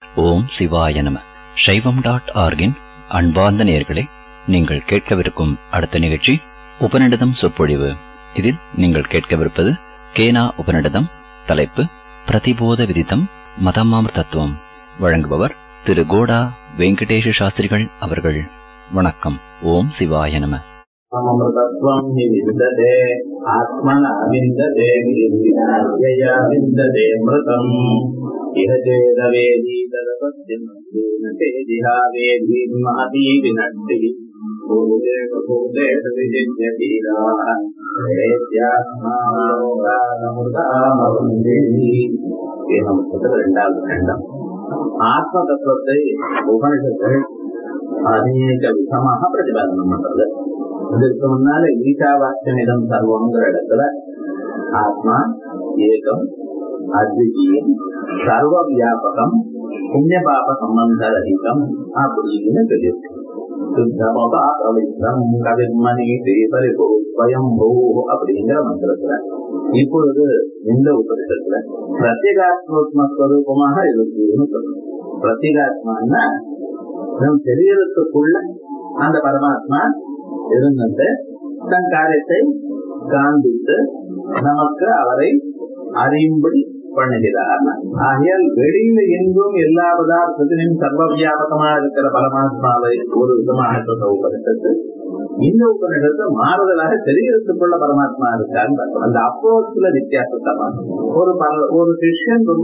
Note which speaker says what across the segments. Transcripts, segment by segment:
Speaker 1: ஓம் சிவாய நம சைவம் டாட் ஆர்கின் அன்பார்ந்த நேயர்களே நீங்கள் கேட்கவிருக்கும் அடுத்த நிகழ்ச்சி உபநிடதம் சொற்பொழிவு இதில் நீங்கள் கேட்கவிருப்பது கேனா உபநிடதம் தலைப்பு பிரதிபோத விதித்தம் மதமாமர் தத்துவம் வழங்குபவர் திரு கோடா வெங்கடேஷ சாஸ்திரிகள் அவர்கள் வணக்கம் ஓம் சிவாய நம
Speaker 2: सममृतत्वम् हि विन्दते आत्मन विन्दते विद्यार्यया विन्दते मृतम् इह चेदवेदी तदपत्यन्तेन तेजिहा वेदीम् महती विनष्टि भूतेषु भूतेषु विजिज्यतीराः வேத்யாத்மாலோகாதமுதாமருந்திரி இரண்டாவது கண்டம் ஆத்ம தத்துவத்தை உபனிஷத்தில் அநேக விதமாக பிரதிபாதனம் பண்றது இதற்கு முன்னால ஈஷாவாஸ்யமிதம் சர்வங்கிற இடத்துல ஆத்மா ஏகம் அத்விதீயம் சர்வ வியாபகம் புண்ணிய பாப சம்பந்த ரகிதம் அப்படின்னு சொல்லியிருக்கு சுத்தமபாபவித்தம் கவிர்மணி பரிபோ ஸ்வயம்பூ அப்படிங்கிற மந்திரத்துல இப்பொழுது இந்த உபரிஷத்துல பிரத்யேகாத்மஸ்வரூபமாக இருக்குன்னு சொல்லணும் பிரத்யேகாத்மான்னா நம் சரீரத்துக்குள்ள அந்த பரமாத்மா இருந்துட்டு தன் காரியத்தை காண்பித்து நமக்கு அவரை அறியும்படி பண்ணுகிறார் ஆகையால் வெளியில எங்கும் எல்லா பதார்த்தத்திலும் சர்வ வியாபகமா இருக்கிற பரமாத்மாவை ஒரு விதமாக சொன்ன உபனிஷத்து இந்த உபனிஷத்து மாறுதலாக சரீரத்துக்குள்ள பரமாத்மா இருக்கான்னு அந்த அப்போசில வித்தியாசத்தமா ஒரு ஒரு சிஷ்யன் ரொம்ப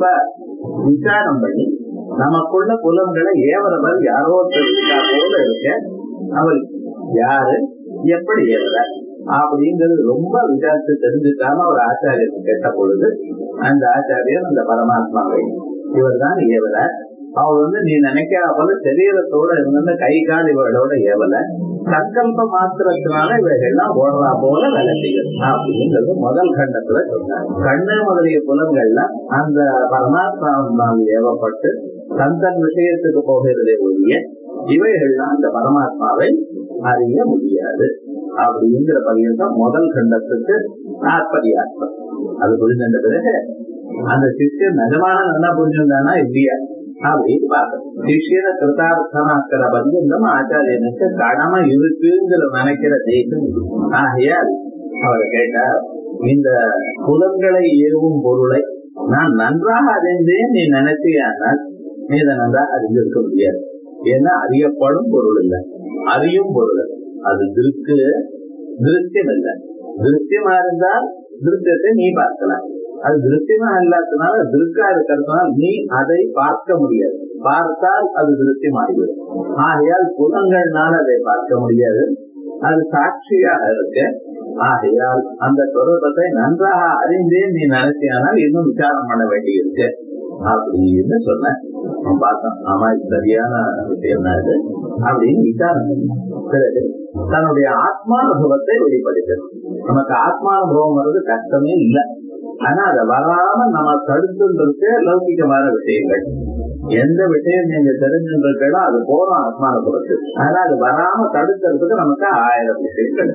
Speaker 2: விசாரம் பண்ணி நமக்குள்ள புலன்களை ஏவரவர் யாரோ இருக்கா போல இருக்க அவர் யாரு எப்படி ஏவர அப்படிங்கிறது ரொம்ப விசாரித்து தெரிஞ்சுக்காம ஒரு ஆச்சாரியன் கேட்ட பொழுது அந்த ஆச்சாரியர் அந்த பரமாத்மாவை இவர் தான் ஏவல அவர் வந்து நீ நினைக்கிற போல சரீரத்தோட இருந்த கை கால் இவளோட ஏவல சங்கல்ப மாத்திரத்தினால இவைகள்லாம் ஓடுறா போல வேலை செய்யுது அப்படிங்கிறது முதல் கண்டத்துல சொன்னார் கண்ணு முதலிய புலங்கள்ல அந்த பரமாத்மாவினால் ஏவப்பட்டு தன் தன் விஷயத்துக்கு போகிறதே ஒழிய இவைகள்லாம் அந்த பரமாத்மாவை அறிய முடியாது அப்படிங்கிற பரியந்தம் முதல் கண்டத்துக்கு ஆத்மதியாத்மம் அது புரிஞ்ச பிறகு அந்த சிஷ்யன் நிஜமான நல்லா புரிஞ்சிருந்தானா இல்லையா அப்படின்னு பார்க்கணும் சிஷியனை கிருதார்த்தமாக்கிற பரியந்தம் ஆச்சாரியனுக்கு கடமை இருக்குங்கிற நினைக்கிற தேசம் ஆகையால் அவர் கேட்டார் இந்த புலன்களை ஏவும் பொருளை நான் நன்றாக அறிந்தேன் நீ நினைச்சியானால் நீ இதை நன்றாக அறிந்திருக்க முடியாது ஏன்னா அறியப்படும் பொருள் இல்லை அறியும் பொருள் அது திருக்கு திருத்தியம் இல்லை திருத்தியமா இருந்தால் திருத்தியத்தை நீ பார்க்கலாம் அது திருத்தியமா இல்லாததுனால திருக்கா இருக்கிறதுனால நீ அதை பார்க்க முடியாது பார்த்தால் அது திருத்தியமாகிவிடும் ஆகையால் புலங்கள்னால அதை பார்க்க முடியாது அது சாட்சியாக இருக்கு ஆகையால் அந்த சொரூபத்தை நன்றாக அறிந்தேன் நீ நினைச்சியானால் இன்னும் விசாரம் பண்ண வேண்டியிருக்கு அப்படின்னு சொன்னேன் பார்த்தோம் ஆமா இது சரியான விஷயம் தான் இது அப்படின்னு விசாரம் பிறகு தன்னுடைய ஆத்மானுபவத்தை வெளிப்படுத்தது நமக்கு ஆத்மானுபவம் வர்றது கஷ்டமே இல்லை ஆனா அதை வராம நம்ம தடுத்துருக்கு லௌகிகமான விஷயங்கள் எந்த விஷயம் நீங்க தெரிஞ்சுருக்கோ அது போறோம் ஆத்மானுபவத்துக்கு ஆனா அது வராம தடுக்கிறதுக்கு நமக்கு ஆயிரம் விஷயங்கள்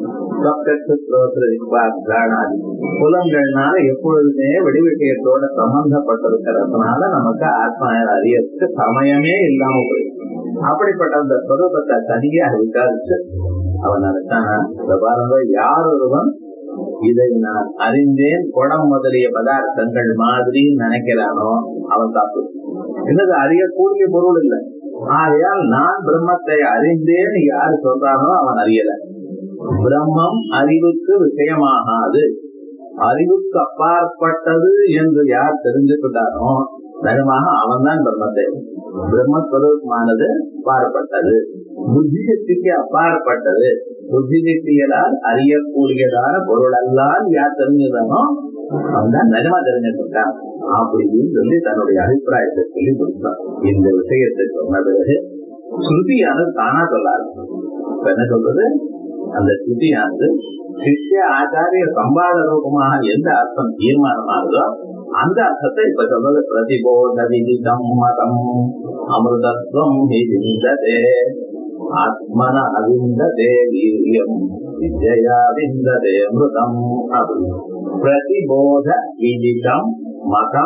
Speaker 2: புலங்கள்னால எப்பொழுதுமே வெடி விஷயத்தோட சம்பந்தப்பட்டிருக்கிறதுனால நமக்கு ஆத்மா அறியறதுக்கு சமயமே இல்லாம போயிருக்கு அப்படிப்பட்ட அந்த ஸ்வரூபத்தை தனியாக விசாரிச்சு அவன் நினைச்சானா பாருங்க யார் ஒருவன் இதை நான் அறிந்தேன் குடம் முதலிய பதார்த்தங்கள் மாதிரி நினைக்கிறானோ அவன் தப்பு என்னது அறியக்கூடிய பொருள் இல்லை ஆகையால் நான் பிரம்மத்தை அறிந்தேன் யாரு சொல்றானோ அவன் அறியல பிரம்மம் அறிவுக்கு விஷயமாகாது அறிவுக்கு அப்பாற்பட்டது என்று யார் தெரிஞ்சுக்கிட்டானோ நிஜமாக அவன் தான் பிரம்மத்தை பிரம்மஸ்வரூபமானது அப்பாற்பட்டது புத்தி சக்திக்கு அப்பாற்பட்டது புத்தி சக்திகளால் அறியக்கூடியதான பொருளெல்லாம் யார் தெரிஞ்சுதானோ அவன் தான் நிஜமா தெரிஞ்சுக்கிட்டான் அப்படின்னு சொல்லி தன்னுடைய அபிப்பிராயத்தை சொல்லி கொடுத்தான் இந்த விஷயத்தை சொன்ன பிறகு ஸ்ருதியானது தானா சொல்லாது இப்ப என்ன சொல்றது அந்த ஸ்ருதியானது சிஷ்ய ஆச்சாரிய சம்பாத ரூபமாக எந்த அர்த்தம் தீர்மானமாகுதோ அந்த அர்த்தத்தை இப்ப சொல்றது பிரதிபோத விதிதம் மதம் அமிர்தத்வம் விந்ததே ஆத்மன அவிந்ததே வீரியம் விஜயா விந்ததே அமிர்தம் அப்படின்னு பிரதிபோத விதிதம் மதம்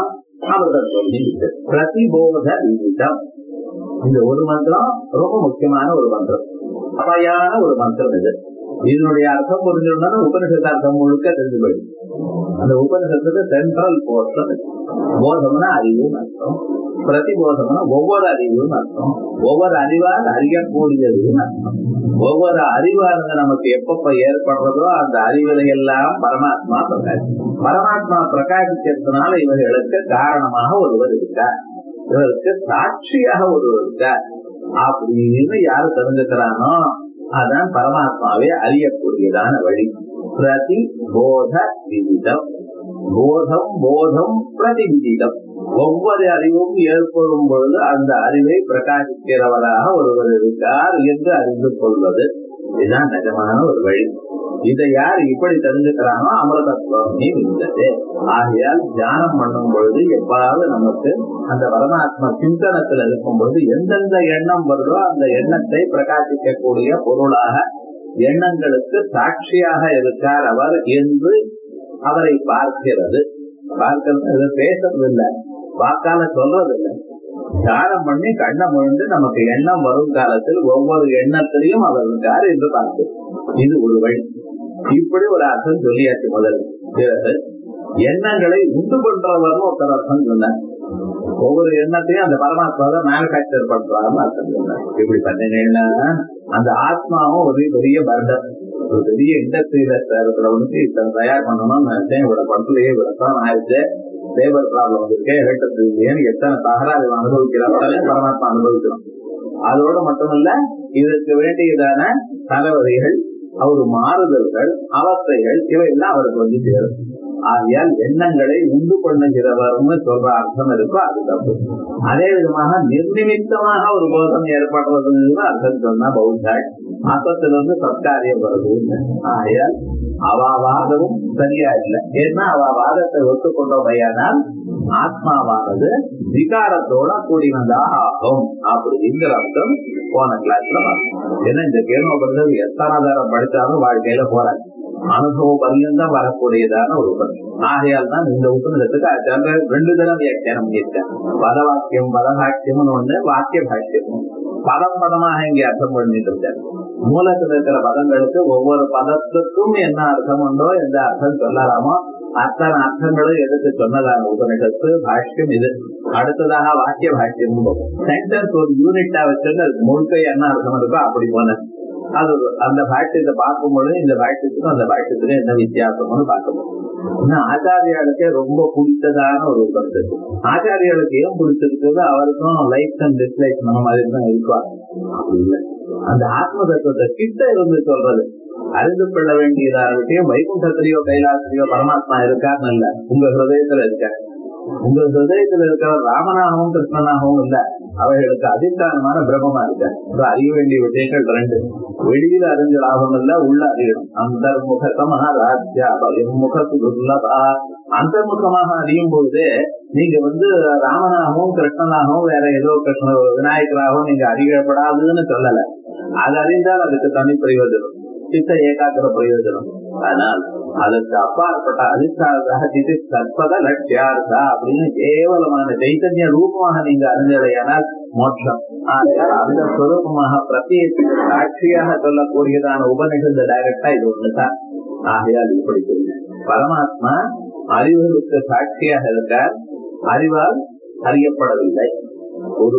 Speaker 2: அமிர்தத்துவம் இருக்கு பிரதிபோத விகிதம் இந்த ஒரு மந்திரம் ரொம்ப முக்கியமான ஒரு மந்திரம் அவையான ஒரு மந்திரம் இது இதனுடைய அர்த்தம் புரிஞ்சிருந்தா உபனிஷத்து அர்த்தம் முழுக்க தெரிஞ்சு போயிடும் அந்த உபனிஷத்துக்கு சென்ட்ரல் போர்ஷன் போதம்னா அறிவுன்னு அர்த்தம் பிரதிபோதம்னா ஒவ்வொரு அறிவும் அர்த்தம் ஒவ்வொரு அறிவால் அறியக்கூடியதுன்னு அர்த்தம் ஒவ்வொரு அறிவானது நமக்கு எப்பப்ப ஏற்படுறதோ அந்த அறிவுகளை எல்லாம் பரமாத்மா பிரகாசி பரமாத்மா பிரகாசிக்கிறதுனால இவர்களுக்கு காரணமாக ஒருவர் இருக்கார் இவருக்கு சாட்சியாக ஒருவர் இருக்கார் அப்படின்னு யாரு தெரிஞ்சுக்கிறானோ அதான் பரமாத்மாவை அறியக்கூடியதான வழி பிரதி போத விதிதம் போதம் போதம் பிரதிவிதிதம் ஒவ்வொரு அறிவும் ஏற்படும் பொழுது அந்த அறிவை பிரகாசிக்கிறவராக ஒருவர் இருக்கார் என்று அறிந்து கொள்வது இதுதான் நிஜமான ஒரு வழி இதை யார் இப்படி தெரிஞ்சுக்கிறானோ அமிர்தத்துவமே இருந்தது ஆகையால் தியானம் பண்ணும் பொழுது எவ்வாறு நமக்கு அந்த பரமாத்மா சிந்தனத்தில் இருக்கும் பொழுது எந்தெந்த எண்ணம் வருதோ அந்த எண்ணத்தை பிரகாசிக்கக்கூடிய பொருளாக எண்ணங்களுக்கு சாட்சியாக இருக்கார் அவர் என்று அவரை பார்க்கிறது பார்க்கிறது பேசுறது இல்லை வாக்கால சொல்றது இல்லை தியானம் பண்ணி கண்ணை முழுந்து நமக்கு எண்ணம் வரும் காலத்தில் ஒவ்வொரு எண்ணத்திலையும் அவர் இருக்கார் என்று பார்த்து இது ஒரு வழி இப்படி ஒரு அர்த்தம் சொல்லியாச்சு முதல்ல பிறகு எண்ணங்களை உண்டு பண்றவர்னு ஒருத்தர் அர்த்தம் சொன்னார் ஒவ்வொரு எண்ணத்தையும் அந்த பரமாத்மாவை மேனுபேக்சர் பண்றாருன்னு அர்த்தம் சொன்னார் இப்படி பண்ணீங்கன்னா அந்த ஆத்மாவும் ஒரு பெரிய பர்டன் ஒரு பெரிய இண்டஸ்ட்ரியில இருக்கிறவனுக்கு இத்தனை தயார் பண்ணணும்னு நினைச்சேன் இவ்வளவு படத்துலயே இவ்வளவு ஆயிடுச்சு லேபர் ப்ராப்ளம் வந்திருக்கு எலக்ட்ரிசிட்டின்னு எத்தனை தகராறு அனுபவிக்கிறாங்க பரமாத்மா அனுபவிக்கிறோம் அதோட மட்டுமல்ல இதற்கு வேண்டியதான தலைவரிகள் அவர் மாறுதல்கள் அவஸ்தைகள் இவையெல்லாம் அவருக்கு வந்து சேரும் ஆகையால் எண்ணங்களை உண்டு பண்ணுகிறவர்னு சொல்ற அர்த்தம் இருக்கோ அது தப்பு அதே விதமாக நிர்நிமித்தமாக ஒரு போதம் ஏற்படுறதுன்னு அர்த்தம் சொன்னா பௌத்தாள் அர்த்தத்திலிருந்து சத்காரியம் வருதுன்னு ஆகையால் அவ வாதமும் சரியா இல்லை ஏன்னா அவ வாதத்தை ஒத்துக்கொண்டவையானால் ஆத்மாவானது விகாரத்தோட கூடினதாக ஆகும் அப்படிங்கிற அர்த்தம் போன கிளாஸ்ல ஏன்னா இந்த கேள்வி எத்தனை தரம் படித்தாலும் வாழ்க்கையில போறாங்க அனுபவ பரியந்தம் வரக்கூடியதான ஒரு உபநிஷம் ஆகையால் தான் இந்த உபநிஷத்துக்கு ஆச்சாரியர் ரெண்டு தரம் வியாக்கியானம் பண்ணியிருக்காங்க பத வாக்கியம் பத பாக்கியம்னு ஒண்ணு வாக்கிய பாக்கியம் பதம் பதமாக இங்கே அர்த்தம் பண்ணிட்டு இருக்காரு மூலத்தில் இருக்கிற பதங்களுக்கு ஒவ்வொரு பதத்துக்கும் என்ன அர்த்தம் உண்டோ எந்த அர்த்தம் சொல்லலாமோ அத்தனை அர்த்தங்களும் எடுத்து சொன்னதான உபநிஷத்து பாஷ்யம் இது அடுத்ததாக வாக்கிய பாஷ்யம் சென்டென்ஸ் ஒரு யூனிட்டா வச்சுட்டு அதுக்கு முழுக்க என்ன அர்த்தம் இருக்கோ அப்படி போன அது அந்த பாஷ்யத்தை பார்க்கும் பொழுது இந்த பாஷ்யத்துக்கும் அந்த பாஷ்யத்துக்கும் என்ன வித்தியாசம்னு பார்க்கணும் இன்னும் ஆச்சாரியாளுக்கே ரொம்ப பிடித்ததான ஒரு கருத்து ஆச்சாரியாளுக்கு ஏன் பிடிச்சிருக்கிறது அவருக்கும் லைக்ஸ் அண்ட் டிஸ்லைக்ஸ் நம்ம மாதிரி தான் இருப்பாங்க அப்படி இல்லை அந்த ஆத்ம தத்துவத்தை கிட்ட இருந்து சொல்றது அறிந்து கொள்ள வேண்டியதான விஷயம் வைகுண்டத்திலேயோ கைலாசத்திலேயோ பரமாத்மா இருக்காருன்னு இல்ல உங்க ஹிருதயத்துல இருக்காரு உங்க ஹிருதயத்துல இருக்கிற ராமனாகவும் கிருஷ்ணனாகவும் இல்ல அவைகளுக்கு அதிஷ்டானமான பிரம்மமா இருக்க அறிய வேண்டிய விஷயங்கள் ரெண்டு வெளியில அறிஞ்ச லாபம் இல்ல உள்ள அறியணும் அந்தர்முகமா ராஜ்யா முகத்து துர்லபா அந்தர்முகமாக அறியும் பொழுது நீங்க வந்து ராமனாகவும் கிருஷ்ணனாகவும் வேற ஏதோ கிருஷ்ண விநாயகராகவும் நீங்க அறியப்படாதுன்னு சொல்லல அது அறிந்தால் அதுக்கு தனி பிரயோஜனம் சித்த ஏகாக்கிர பிரயோஜனம் ஆனால் அதற்கு அப்பாற்பட்ட அதிஷ்டானதாக சிதி தற்பத லட்சியார்த்தா அப்படின்னு கேவலமான சைத்தன்ய ரூபமாக நீங்க அறிஞ்சடையானால் மோட்சம் ஆனால் அந்த சுரூபமாக பிரத்யேக சாட்சியாக சொல்லக்கூடியதான உபநிஷந்த டைரக்டா இது ஒண்ணுதான் ஆகையால் இப்படி சொல்லுங்க பரமாத்மா அறிவுகளுக்கு சாட்சியாக இருக்கார் அறிவால் அறியப்படவில்லை ஒரு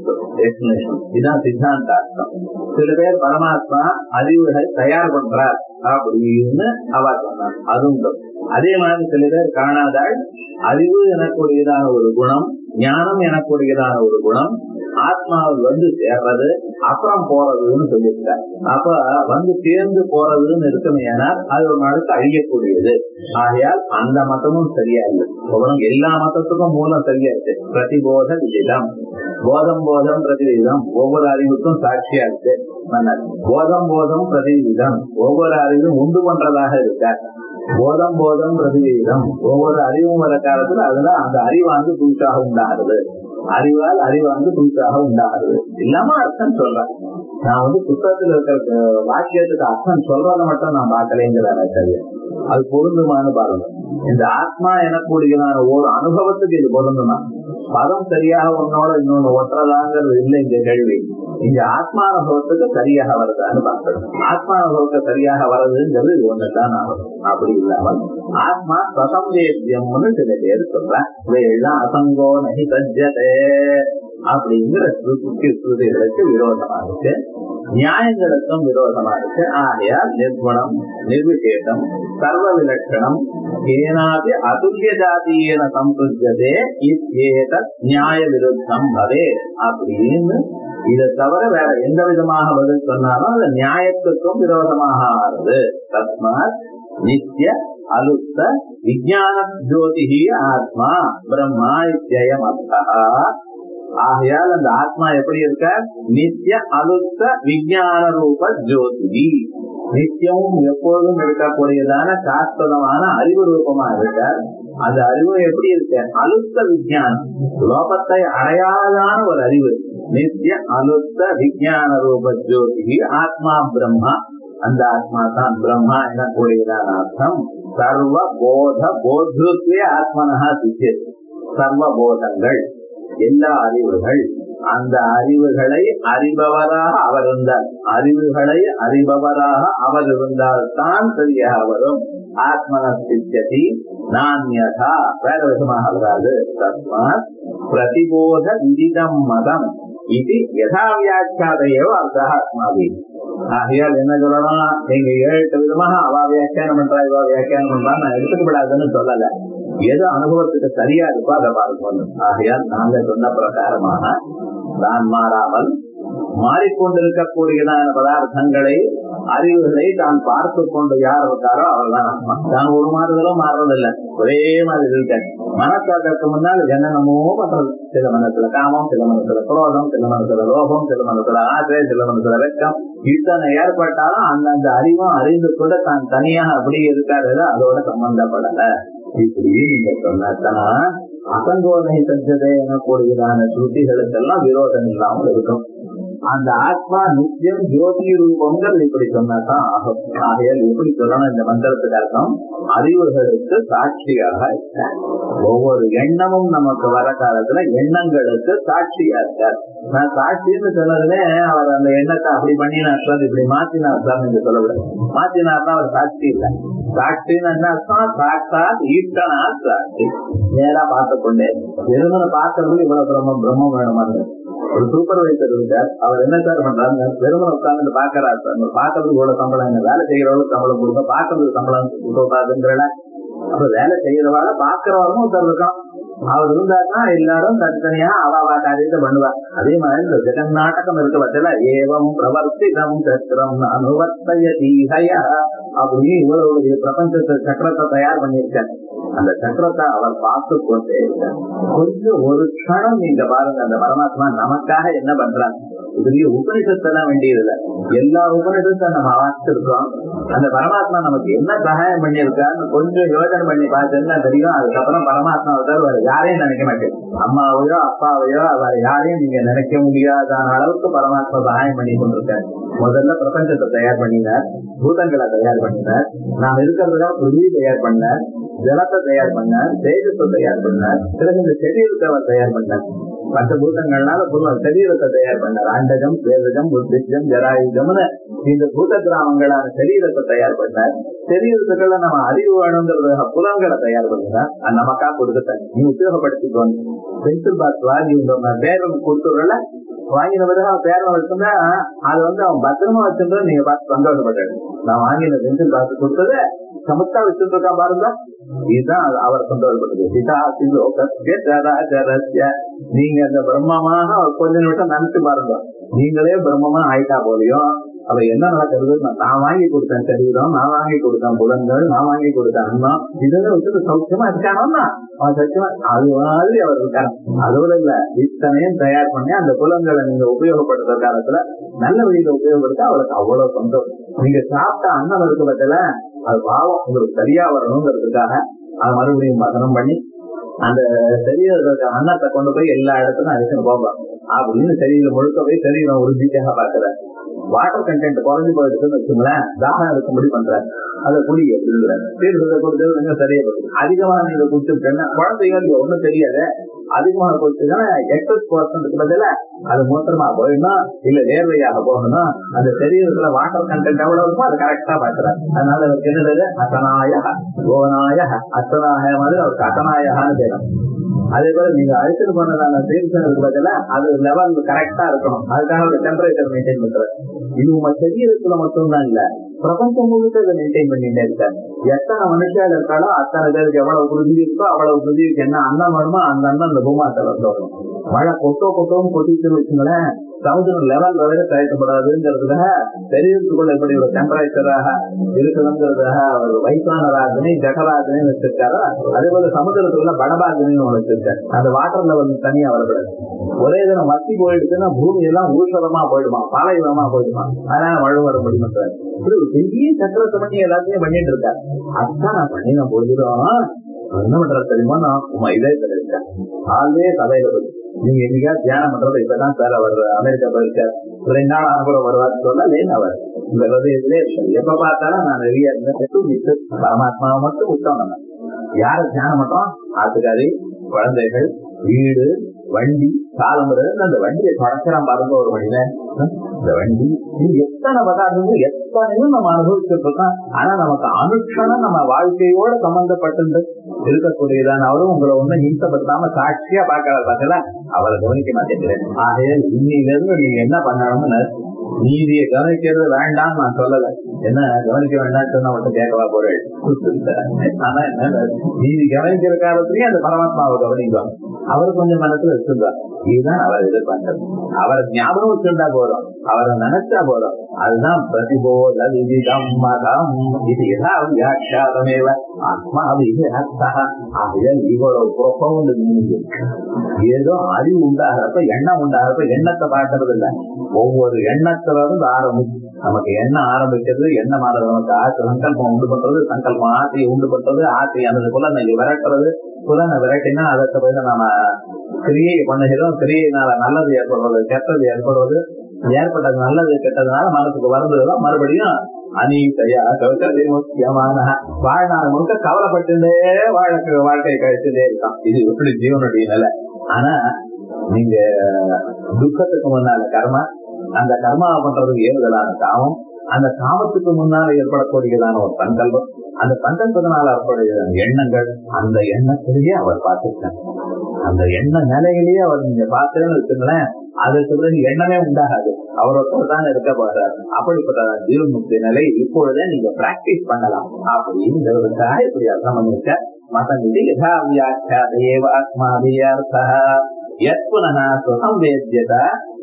Speaker 2: இதுதான் சித்தாந்த அர்த்தம் சில பேர் பரமாத்மா அறிவுகளை தயார் பண்றார் அப்படின்னு அவர் சொன்னார் அதுவும் அதே மாதிரி சில பேர் காணாதால் அறிவு எனக்கூடியதான ஒரு குணம் ஞானம் எனக்கூடியதான ஒரு குணம் ஆத்மாவில் வந்து சேர்றது அப்புறம் போறதுன்னு சொல்லியிருக்கார் அப்ப வந்து சேர்ந்து போறதுன்னு இருக்குமே ஏனால் அது ஒரு நாளுக்கு அழியக்கூடியது ஆகையால் அந்த மதமும் சரியா இல்லை அப்புறம் எல்லா மதத்துக்கும் மூலம் சரியா இருக்கு பிரதிபோத விஜயம் போதம் போதம் பிரதிவிதம் ஒவ்வொரு அறிவுக்கும் சாட்சியா இருக்கு போதம் போதம் பிரதிவிதம் ஒவ்வொரு அறிவும் உண்டு பண்றதாக இருக்க போதம் போதம் பிரதிவிதம் ஒவ்வொரு அறிவும் வர காலத்துல அதுல அந்த அறிவாந்து புதுசாக உண்டாகிறது அறிவால் அறிவாந்து புதுசாக உண்டாகிறது இல்லாம அர்த்தம் சொல்றேன் நான் வந்து புத்தகத்துல இருக்கிற வாக்கியத்துக்கு அர்த்தம் சொல்றதை மட்டும் நான் பார்க்கலைங்கிறார் ஆச்சாரியர் அது பொருந்துமான்னு பாருங்க இந்த ஆத்மா எனக்கூடியதான ஒரு அனுபவத்துக்கு இது பொருந்துமா பதம் சரியாக ஒன்னோட இன்னொன்னு ஒட்டுறதாங்கிறது இல்லை இந்த கேள்வி இங்க ஆத்மானுபவத்துக்கு சரியாக வருதான்னு பார்க்கணும் ஆத்மானுபவத்துக்கு சரியாக வருதுங்கிறது இது ஒண்ணுதான் ஆகும் அப்படி இல்லாமல் ஆத்மா சசம்வேத்தியம்னு சில பேர் சொல்றேன் இவையெல்லாம் அசங்கோ நகி சஜ்ஜதே அப்படிங்கிற ஸ்ருதிக்கு ஸ்ருதிகளுக்கு விரோதமா இருக்கு நியாயங்களுக்கும் விரோதமா இருக்கு ஆகையால் நிர்குணம் நிர்விசேஷம் சர்வ விலட்சணம் ஏனாதி அதுல்ய ஜாதியேன சம்புஜதே இத்தேத நியாய விருத்தம் பவே அப்படின்னு இதை தவிர வேற எந்த விதமாக பதில் சொன்னாலும் அது நியாயத்துக்கும் விரோதமாக ஆறுது தஸ்மாத் நித்திய அலுத்த விஜயான ஜோதிஹி ஆத்மா பிரம்மா இத்தியம் அர்த்தா ஆகையால் அந்த ஆத்மா எப்படி இருக்க நித்திய அலுத்த விஜயான ரூப ஜோதி நித்தியமும் எப்பொழுதும் இருக்கக்கூடியதான சாஸ்வதமான அறிவு ரூபமா இருக்க அந்த அறிவு எப்படி இருக்கு அலுத்த விஜயானம் லோகத்தை அடையாதான ஒரு அறிவு நித்திய அலுத்த விஜயான ரூப ஜோதி ஆத்மா பிரம்மா அந்த ஆத்மா தான் பிரம்மா எனக்கூடியதான அர்த்தம் சர்வ போத போத்ருத்வே ஆத்மனஹா சித்தியது சர்வ போதங்கள் எல்லா அறிவுகள் அந்த அறிவுகளை அறிபவராக அவர் இருந்தார் அறிவுகளை அறிபவராக அவர் இருந்தால் தான் சரியாக வரும் ஆத்மன சித்தியதி நான்யதா வேற விதமாக வராது தஸ்மாத் பிரதிபோத விதிதம் மதம் இது யதா வியாக்கியாதையோ அர்த்தா அஸ்மாதி ஆகையால் என்ன சொல்லணும் நீங்க ஏழு எட்டு விதமாக அவ வியாக்கியானம் பண்றா இவா வியாக்கியானம் பண்றா நான் எடுத்துக்கப்படாதுன்னு சொல்லல எது அனுபவத்துக்கு சரியா இருக்கோ அதை பார்க்கணும் ஆகையால் நாங்க சொன்ன பிரகாரமாக தான் மாறாமல் மாறிக்கொண்டிருக்கக்கூடியதான பதார்த்தங்களை அறிவுகளை தான் பார்த்து கொண்டு யார் இருக்காரோ அவர் தான் ஆத்மா தான் ஒரு மாறுதலும் மாறுறதில்லை ஒரே மாதிரி இருக்க மனசாதற்கு முன்னால் என்னென்னமோ பண்றது சில மனசுல காமம் சில மனசுல குரோதம் சில மனசுல லோகம் சில மனசுல ஆசை சில மனசுல வெக்கம் இத்தனை ஏற்பட்டாலும் அந்தந்த அறிவும் அறிந்து கூட தான் தனியாக அப்படி இருக்காரு அதோட சம்பந்தப்படல இப்படி நீங்க சொன்னா அசங்கோதனை செஞ்சதே எனக்கூடியதான ஸ்ருதிகளுக்கெல்லாம் விரோதம் இல்லாமல் இருக்கும் அந்த ஆத்மா நித்தியம் ஜோதி ரூபங்கள் இப்படி சொன்னாதான் ஆகும் ஆகையால் எப்படி சொல்லணும் இந்த மந்திரத்துக்கு அர்த்தம் அறிவுகளுக்கு சாட்சியாக இருக்கார் ஒவ்வொரு எண்ணமும் நமக்கு வர காலத்துல எண்ணங்களுக்கு சாட்சியா இருக்கார் நான் சாட்சின்னு சொன்னதுமே அவர் அந்த எண்ணத்தை அப்படி பண்ணினார் சார் இப்படி மாத்தினார் சார் என்று சொல்லவில்லை மாத்தினார்னா அவர் சாட்சி இல்லை சாட்சின்னு என்ன அர்த்தம் சாட்சா ஈட்டனா சாட்சி நேரா பார்த்து கொண்டே வெறுமனை பார்க்கறதுக்கு இவ்வளவு பிரம்மம் பிரம்மம் வேணுமா ஒரு சூப்பர்வைசர் இருக்கார் அவர் என்ன சார் பண்றாரு வெறுமனை உட்கார்ந்து பாக்குறாரு சார் பாக்குறதுக்கு இவ்வளவு சம்பளம் என்ன வேலை செய்யறவங்களுக்கு சம்பளம் கொடுக்க பாக்குறதுக்கு சம்பளம் கொடுக்காதுங்கிற அப்ப வேலை செய்யறவால பாக்குறவரும் ஒருத்தர் இருக்கான் அவர் இருந்தாருன்னா எல்லாரும் தனித்தனியா அவாவா காரியத்தை பண்ணுவார் அதே மாதிரி இந்த ஜெகன் நாடகம் இருக்க பட்சல ஏவம் பிரவர்த்திதம் சக்கரம் அனுவர்த்தய தீகைய அப்படின்னு இவ்வளவு பிரபஞ்சத்தை சக்கரத்தை தயார் பண்ணியிருக்கார் அந்த சக்கரத்தை அவர் பார்த்து கொண்டே இருக்கார் கொஞ்சம் ஒரு க்ஷணம் நீங்க பாருங்க அந்த பரமாத்மா நமக்காக என்ன பண்றாங்க இதுலயே உபனிஷத்தெல்லாம் வேண்டியதில்லை எல்லா உபனிஷத்தை நம்ம வாசிச்சிருக்கோம் அந்த பரமாத்மா நமக்கு என்ன சகாயம் பண்ணியிருக்கான்னு கொஞ்சம் யோசனை பண்ணி பார்த்தா தெரியும் அதுக்கப்புறம் பரமாத்மா வேற யாரையும் நினைக்க மாட்டேன் அம்மாவையோ அப்பாவையோ அவர் யாரையும் நீங்க நினைக்க முடியாதான அளவுக்கு பரமாத்மா சகாயம் பண்ணி கொண்டிருக்காரு முதல்ல பிரபஞ்சத்தை தயார் பண்ணினார் பூதங்களை தயார் பண்ணினார் நாம் இருக்கிறதுக்காக பிருதி தயார் பண்ணார் ஜலத்தை தயார் பண்ணார் தேஜத்தை தயார் பண்ணார் பிறகு இந்த செடியத்தை அவர் தயார் பண்ணார் மற்ற பூதங்கள்னால புருவம் சரீரத்தை தயார் பண்ணார் ஆண்டகம் வேதகம் புத்திஜம் ஜராயுஜம்னு இந்த பூத கிராமங்களான சரீரத்தை தயார் பண்ணார் சரீரத்துக்குள்ள நம்ம அறிவு வேணுங்கிறத புலங்களை தயார் பண்ணினார் அது நமக்கா கொடுத்துட்டாங்க நீ உபயோகப்படுத்திக்கோங்க பென்சில் பாக்ஸ் வாங்கி பேரம் கொடுத்துடல வாங்கின பிறகு அவன் பேரம் வச்சிருந்தா அது வந்து அவன் பத்திரமா வச்சிருந்தா நீங்க பார்த்து சந்தோஷப்பட்டாரு நான் வாங்கின பென்சில் பாக்ஸ் கொடுத்தது சமத்தா வச்சிருக்கா பாருங்க இதுதான் அவர் சந்தோஷப்படுது சிதா சிலோகஸ்ய நீங்க அந்த பிரம்மமாக கொஞ்ச நிமிஷம் நினைச்சு பாருங்க நீங்களே பிரம்மமா ஆயிட்டா போலியும் அவ என்ன நடக்கிறது நான் வாங்கி கொடுத்தேன் சரீரம் நான் வாங்கி கொடுத்தேன் புலன்கள் நான் வாங்கி கொடுத்தேன் அண்ணா இதெல்லாம் வச்சுட்டு சௌக்கியமா இருக்கானா அவன் சத்தியமா அது மாதிரி அவர் இருக்காரு அதோட இல்ல இத்தனையும் தயார் பண்ணி அந்த புலன்களை நீங்க உபயோகப்படுத்துற காலத்துல நல்ல வழியில உபயோகப்படுத்த அவளுக்கு அவ்வளவு சந்தோஷம் நீங்க சாப்பிட்ட அன்னம் இருக்க பட்சல அது பாவம் உங்களுக்கு சரியா வரணுங்கிறதுக்காக அது மறுபடியும் மதனம் பண்ணி அந்த சரீரத்தை அன்னத்தை கொண்டு போய் எல்லா இடத்துக்கும் அடிச்சுன்னு போவாங்க அப்படின்னு சரீரம் முழுக்க போய் சரீரம் உறுதியாக பார்க்கிற வாட்டர் கண்டென்ட் குறைஞ்சு போயிடுச்சுன்னு வச்சுங்களேன் தாகம் இருக்கும்படி பண்றாரு அதை குடி அப்படிங்கிற தீர்த்தத்தை கொடுத்தது கொஞ்சம் சரியா போகுது அதிகமா நீங்க குடிச்சுட்டேன்னா குழந்தைகள் ஒண்ணும் தெரியாது அதிகமா குடிச்சுன்னா எக்ஸஸ் பர்சன்ட் பதில அது மூத்திரமா போயிடணும் இல்ல நேர்வையாக போகணும் அந்த சரீரத்துல வாட்டர் கண்டென்ட் எவ்வளவு இருக்கோ அது கரெக்டா பாக்குறாரு அதனால அவருக்கு என்னது அசனாய கோவனாய அசனாய மாதிரி அவருக்கு அசனாயகான்னு பேரும் அதே போல நீங்க அழைச்சிட்டு போனதான தீர்த்தம் இருக்கு பதிலா அது லெவல் கரெக்டா இருக்கணும் அதுக்காக ஒரு டெம்பரேச்சர் மெயின்டைன் பண்றாரு இது உங்க சரீரத்துல மட்டும்தான் இல்ல பிரபஞ்சம் முழுக்க இதை மெயின்டைன் பண்ணிட்டே இருக்காரு எத்தனை மனுஷால இருக்காளோ அத்தனை பேருக்கு எவ்வளவு பிருதிவி இருக்கோ அவ்வளவு பிருதிவிக்கு என்ன அன்னம் வேணுமோ அந்த அண்ணன் அந்த பூமாத்தை வந்து மழை கொட்டோ கொட்டோன்னு கொட்டிட்டு வச்சுங்களேன் சமுதிரம் லெவல் வரை தயக்கப்படாதுங்கிறதுக்காக சரீரத்துக்குள்ள இப்படி ஒரு டெம்பரேச்சராக இருக்கணுங்கிறதுக்காக ஒரு வயசான ராஜனை ஜகராஜனை வச்சிருக்காரு அதே போல சமுதிரத்துக்குள்ள படபாஜனையும் ஒண்ணு வச்சிருக்காரு அந்த வாட்டர் லெவல் தனியா வரக்கூடாது ஒரே தினம் மத்தி போயிடுச்சுன்னா பூமி எல்லாம் ஊர்வலமா போயிடுமா பாலைவனமா போயிடுமா அதனால மழை வர முடியும் இப்படி ஒரு பெரிய சக்கரத்தை பண்ணி எல்லாத்தையும் பண்ணிட்டு இருக்காரு அதான் நான் பண்ணின போதிலும் என்ன பண்றது தெரியுமா நான் உமா இதே இருக்கேன் ஆளே தலையில இருக்கு நீங்க என்னைக்கா தியானம் பண்றது இப்பதான் சார் அவர் அமெரிக்கா போயிருக்காரு ஒரு ரெண்டு நாள் அனுப்புறம் வருவார் சொல்ல லேன் அவர் இந்த ஹிருதயத்திலே இருக்காரு எப்ப பார்த்தாலும் நான் நிறைய இருந்தேன் பரமாத்மாவை மட்டும் விட்டோம் நம்ம யார தியானம் பண்றோம் ஆத்துக்காரி குழந்தைகள் வீடு வண்டி காலம் அந்த வண்டியை தொடக்கிறான் பாருங்க ஒரு வண்டியில இந்த வண்டி இது எத்தனை பதார்த்தங்கள் எத்தனையும் நம்ம அனுபவிச்சுட்டு இருக்கோம் ஆனா நமக்கு அனுட்சணம் நம்ம வாழ்க்கையோட சம்பந்தப்பட்டு இருக்கக்கூடியதான் அவரும் உங்களை ஒண்ணு ஹிம்சப்படுத்தாம சாட்சியா பாக்கிறார் பார்த்தல அவரை கவனிக்க மாட்டேங்கிறேன் ஆகையால் இன்னையில இருந்து நீங்க என்ன பண்ணணும்னு நீதியை கவனிக்கிறது வேண்டாம் நான் சொல்லல என்ன கவனிக்க வேண்டாம் சொன்னா மட்டும் கேட்கவா போறேன் ஆனா என்ன நீதி கவனிக்கிற காலத்திலயும் அந்த பரமாத்மாவை கவனிக்கும் அவர் கொஞ்சம் மனசுல வச்சிருந்தார் இதுதான் அவர் எதிர்பார்த்தது அவரை ஞாபகம் வச்சிருந்தா போதும் அவரை நினைச்சா போதும் அதுதான் பிரதிபோத விதிதம் மதம் இது ஏதாவது வியாக்கியாதமேவ ஆத்மா இது ஆகையால் இவ்வளவு ப்ரொஃபவுண்ட் மீனிங் ஏதோ அறிவு உண்டாகிறப்ப எண்ணம் உண்டாகிறப்ப எண்ணத்தை பார்க்கறது இல்ல ஒவ்வொரு எண்ணத்துல இருந்து ஆரம்பிச்சு நமக்கு எண்ணம் ஆரம்பிக்கிறது எண்ணமானது நமக்கு ஆசை சங்கல்பம் உண்டு பண்றது சங்கல்பம் ஆசையை உண்டு பண்றது ஆசை அந்த புலனை விரட்டுறது புலனை விரட்டினா அதற்கு பிறகு நம்ம கிரியை பண்ணுகிறோம் கிரியையினால நல்லது ஏற்படுவது கெட்டது ஏற்படுவது ஏற்பட்டது நல்லது கெட்டதுனால மனசுக்கு வருந்ததுதான் மறுபடியும் அநீதையா கவிதை முக்கியமான வாழ்நாள் முழுக்க கவலைப்பட்டுட்டே வாழ்க்கை வாழ்க்கை கழிச்சுட்டே இருக்கான் இது எப்படி ஜீவனுடைய நிலை ஆனா நீங்க துக்கத்துக்கு முன்னால கர்மா அந்த கர்மாவை பண்றதுக்கு ஏறுதலான காமம் அந்த காமத்துக்கு முன்னால ஏற்படக்கூடியதான ஒரு சங்கல்பம் அந்த சங்கல்பத்தினால ஏற்படுகிற எண்ணங்கள் அந்த எண்ணத்திலேயே அவர் பார்த்துருக்கார் அந்த எண்ண நிலையிலேயே அவர் நீங்க பார்த்தேன்னு வச்சுங்களேன் அதற்கு பிறகு எண்ணமே உண்டாகாது அவரோட தான் இருக்க போறாரு அப்படிப்பட்ட ஜீவன்முக்தி நிலை இப்பொழுதே நீங்க பிராக்டிஸ் பண்ணலாம் அப்படிங்கிறதுக்காக இப்படி அர்த்தம் பண்ணிருக்க மதமிதி யதா வியாக்கியாதேவ அஸ்மாபியர்த்தः யத் புனः சுசம்வேத்யத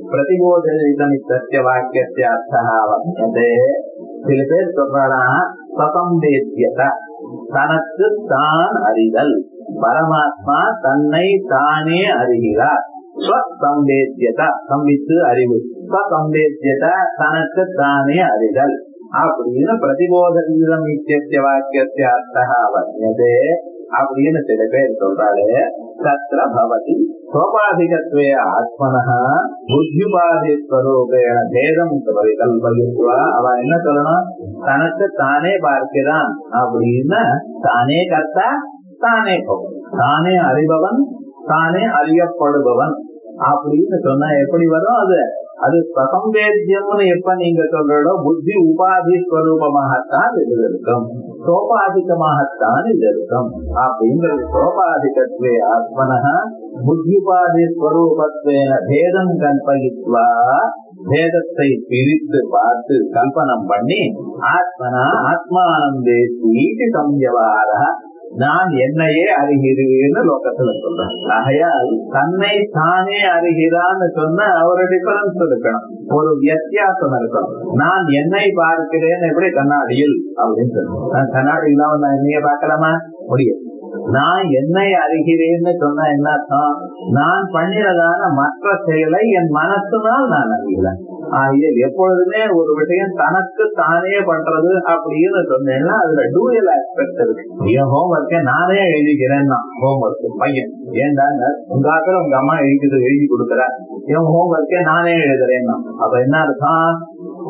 Speaker 2: பிரதிபோதனிதமித்தஸ்ய வாக்கியஸ்ய அர்த்தः வர்த்ததே சில பேர் சொல்றானா சசம்வேத்யத தனக்கு தான் அறிதல் பரமாத்மா தன்னை தானே அறிகிறார் ஸ்வசம்பேத்தியத சம்பித்து அறிவு ஸ்வசம்பேத்தியத தனக்கு தானே அறிதல் அப்படின்னு பிரதிபோதம் இத்திய வாக்கியத்திய அர்த்தா வர்ணியதே அப்படின்னு சில பேர் சொல்றாரு தத்திர பவதி சோபாதிகத்வே ஆத்மனः புத்தியுபாதி ஸ்வரூபேண பேதம் கல்பயித்வா அவ என்ன சொல்லணும் தனக்கு தானே பார்க்கிறான் அப்படின்னா தானே கர்த்தா தானே போகும் தானே அறிபவன் தானே அறியப்படுபவன் அப்படின்னு சொன்னா எப்படி வரும் அது அது சசம்பேத்தியம்னு எப்ப நீங்க சொல்றோ புத்தி உபாதி ஸ்வரூபமாகத்தான் இது இருக்கும் சோபாதிகமாகத்தான் இது இருக்கும் அப்படிங்கிறது சோபாதிகத்வே ஆத்மன புத்தியுபாதி ஸ்வரூபத்வேன பேதம் கல்பயித்வா பேதத்தை பிரித்து பார்த்து கல்பனம் பண்ணி ஆத்மனா ஆத்மானம் தேசி சம்யவார நான் என்னையே அறிகிறேன்னு லோகத்துல சொல்றேன் ஆகையால் தன்னை தானே அறிகிறான்னு சொன்னா ஒரு டிஃபரன்ஸ் இருக்கணும் ஒரு வித்தியாசம் இருக்கணும் நான் என்னை பார்க்கிறேன் எப்படி கண்ணாடியில் அப்படின்னு சொல்லணும் நான் கண்ணாடி இல்லாம நான் என்னைய பார்க்கலாமா முடியும் நான் என்னை அறிகிறேன்னு சொன்னா என்ன அர்த்தம் நான் பண்ணினதான மற்ற செயலை என் மனசுனால் நான் அறிகிறேன் ஆகிய எப்பொழுதுமே ஒரு விஷயம் தனக்கு தானே பண்றது அப்படின்னு சொன்னேன்னா அதுல டூயல் ஆஸ்பெக்ட் இருக்கு என் ஹோம்ஒர்க்கை நானே எழுதிக்கிறேன் ஹோம்ஒர்க் பையன் ஏன்டாங்க உங்க ஆத்துல உங்க அம்மா எழுதிக்கிறது எழுதி கொடுக்குற என் ஹோம்ஒர்க்கை நானே எழுதுறேன்னா அப்ப என்ன அர்த்தம்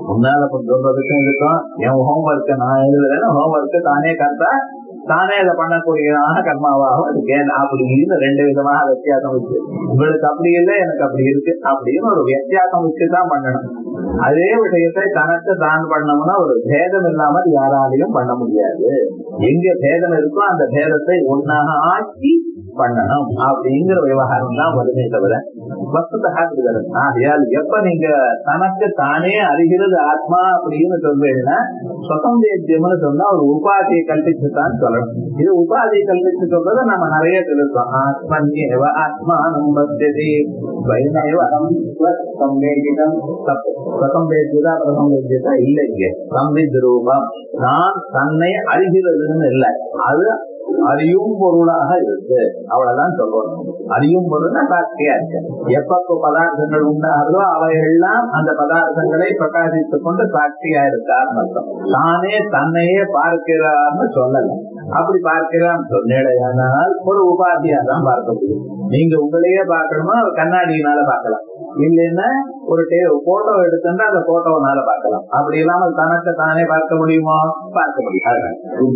Speaker 2: முன்னால இப்ப சொல்றதுக்கும் இருக்கும் என் ஹோம்ஒர்க்கை நான் எழுதுறேன்னு ஹோம்ஒர்க்கு தானே கரெக்டா தானே அதை பண்ணக்கூடியதான கர்மாவாகும் அதுக்கு ஏன் அப்படின்னு ரெண்டு விதமாக வித்தியாசம் வச்சு உங்களுக்கு அப்படி இல்லை எனக்கு அப்படி இருக்கு அப்படின்னு ஒரு வித்தியாசம் வச்சு தான் பண்ணணும் அதே விஷயத்தை தனக்கு தான் பண்ணோம்னா ஒரு பேதம் இல்லாமல் யாராலையும் பண்ண முடியாது எங்க பேதம் இருக்கோ அந்த பேதத்தை ஒன்னாக ஆக்கி பண்ணணும் அப்படிங்கிற விவகாரம் தான் வருமே தவிர வஸ்துதா ஆகையால் எப்ப நீங்க தனக்கு தானே அறிகிறது ஆத்மா அப்படின்னு சொல்றீங்கன்னா சுதந்திரம்னு சொன்னா ஒரு உபாதியை கல்பிச்சு தான் சொல்லணும் இது உபாதியை கல்பிச்சு சொல்றதை நம்ம நிறைய தெரிவித்தோம் ஆத்மன்யேவ ஆத்மானம் பத்தியதே ஸ்வயமேவ சம்பேதிதம் தப்பு பிரசம்பேதிதா பிரசம்பேதிதா இல்லை இங்க சம்வித் ரூபம் நான் தன்னை அறிகிறதுன்னு இல்லை அது அறியும் பொருளாக இருக்கு அவ்வளவுதான் சொல்லணும் அறியும் பொருள் சாட்சியா இருக்கு எப்பப்போ பதார்த்தங்கள் உண்டாகிறதோ அவையெல்லாம் அந்த பதார்த்தங்களை பிரகாசித்துக் கொண்டு சாட்சியா இருக்கார்னு அர்த்தம் தானே தன்னையே பார்க்கிறார்னு சொல்லல அப்படி பார்க்கிறான்னு சொன்னேடையானால் ஒரு உபாதியா தான் பார்க்க முடியும் நீங்க உங்களையே பார்க்கணுமா கண்ணாடியினால பார்க்கலாம் இல்லைன்னா ஒரு போட்டோ எடுத்துட்டு அந்த போட்டோனால பார்க்கலாம் அப்படி இல்லாமல் தனக்கு தானே பார்க்க முடியுமா பார்க்க முடியும்